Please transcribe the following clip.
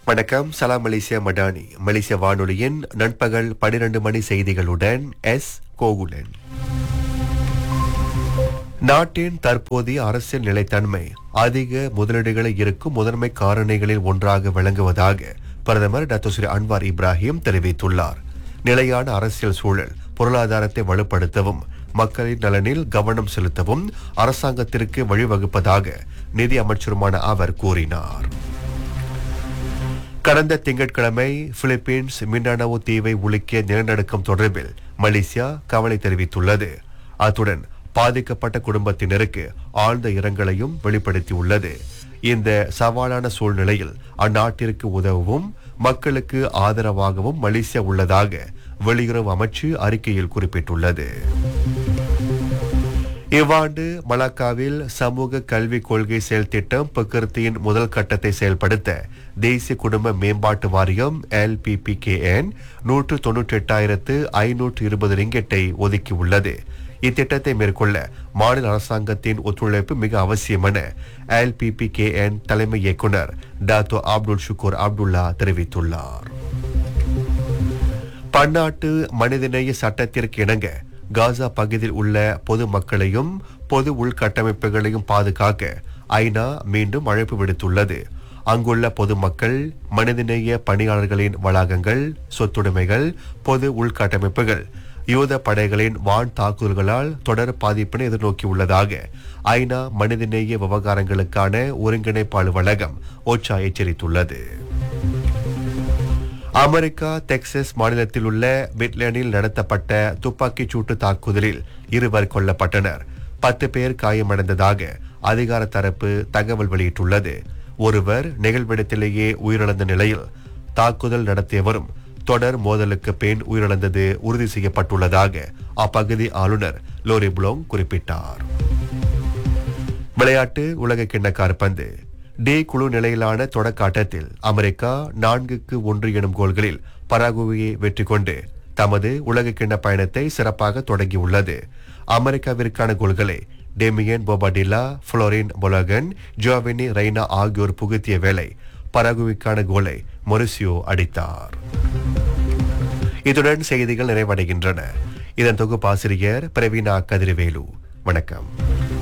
வணக்கம் சலாம் மலேசியா மடானி மலேசிய வானொலியின் நண்பகல் பனிரெண்டு மணி செய்திகளுடன் எஸ் கோகுலன் நாட்டின் தற்போதைய அரசியல் நிலைத்தன்மை அதிக முதலீடுகளை இருக்கும் முதன்மை காரணிகளில் ஒன்றாக விளங்குவதாக பிரதமர் டாக்டர் ஸ்ரீ அன்வார் இப்ராஹிம் தெரிவித்துள்ளார் நிலையான அரசியல் சூழல் பொருளாதாரத்தை வலுப்படுத்தவும் மக்களின் நலனில் கவனம் செலுத்தவும் அரசாங்கத்திற்கு வழிவகுப்பதாக நிதி அமைச்சருமான அவர் கூறினார் கடந்த திங்கட்கிழமை பிலிப்பீன்ஸ் மின்னணு தீவை உலுக்கிய நிலநடுக்கம் தொடர்பில் மலேசியா கவலை தெரிவித்துள்ளது அத்துடன் பாதிக்கப்பட்ட குடும்பத்தினருக்கு ஆழ்ந்த இரங்கலையும் வெளிப்படுத்தியுள்ளது இந்த சவாலான சூழ்நிலையில் அந்நாட்டிற்கு உதவவும் மக்களுக்கு ஆதரவாகவும் மலேசியா உள்ளதாக வெளியுறவு அமைச்சு அறிக்கையில் குறிப்பிட்டுள்ளது இவ்வாண்டு மலாக்காவில் சமூக கல்விக் கொள்கை செயல் திட்டம் பிரகிருத்தியின் முதல் கட்டத்தை செயல்படுத்த தேசிய குடும்ப மேம்பாட்டு வாரியம் எல்பிபிகேஎன் நூற்று தொன்னூற்றி எட்டாயிரத்து ஐநூற்று இருபது ரிங்கெட்டை ஒதுக்கியுள்ளது இத்திட்டத்தை மேற்கொள்ள மாநில அரசாங்கத்தின் ஒத்துழைப்பு மிக அவசியம் என எல்பிபிகேஎன் தலைமை இயக்குனர் டாத்தோ அப்துல் ஷுக்கூர் அப்துல்லா தெரிவித்துள்ளார் பன்னாட்டு மனிதநேய சட்டத்திற்கு இணங்க காசா பகுதியில் உள்ள பொது மக்களையும் பொது உள்கட்டமைப்புகளையும் பாதுகாக்க ஐநா மீண்டும் அழைப்பு விடுத்துள்ளது அங்குள்ள பொதுமக்கள் மனிதநேய பணியாளர்களின் வளாகங்கள் சொத்துடைமைகள் பொது உள்கட்டமைப்புகள் யூத படைகளின் வான் தாக்குதல்களால் தொடர் பாதிப்பினை எதிர்நோக்கியுள்ளதாக ஐநா மனிதநேய விவகாரங்களுக்கான ஒருங்கிணைப்பு அலுவலகம் ஓச்சா எச்சரித்துள்ளது அமெரிக்கா டெக்சஸ் மாநிலத்தில் உள்ள மிட்லேண்டில் நடத்தப்பட்ட துப்பாக்கிச் சூட்டு தாக்குதலில் இருவர் கொல்லப்பட்டனர் பத்து பேர் காயமடைந்ததாக அதிகார தரப்பு தகவல் வெளியிட்டுள்ளது ஒருவர் நிகழ்விடத்திலேயே உயிரிழந்த நிலையில் தாக்குதல் நடத்தியவரும் தொடர் மோதலுக்கு பின் உயிரிழந்தது உறுதி செய்யப்பட்டுள்ளதாக அப்பகுதி ஆளுநர் லோரி புளோங் குறிப்பிட்டார் விளையாட்டு உலக கிண்ண காற்பந்து டி குழு நிலையிலான தொடக்க ஆட்டத்தில் அமெரிக்கா நான்குக்கு ஒன்று எனும் கோல்களில் பராகுவையை வெற்றி கொண்டு தமது உலக கிண்ண பயணத்தை சிறப்பாக தொடங்கியுள்ளது அமெரிக்காவிற்கான கோல்களை டெமியன் போபாடில்லா புளோரின் பொலகன் ஜோவினி ரெய்னா ஆகியோர் புகுத்திய வேளை பராகுவிக்கான கோலை மொரிசியோ அடித்தார் இத்துடன் செய்திகள் நிறைவடைகின்றன இதன் தொகுப்பாசிரியர் பிரவீனா கதிர்வேலு வணக்கம்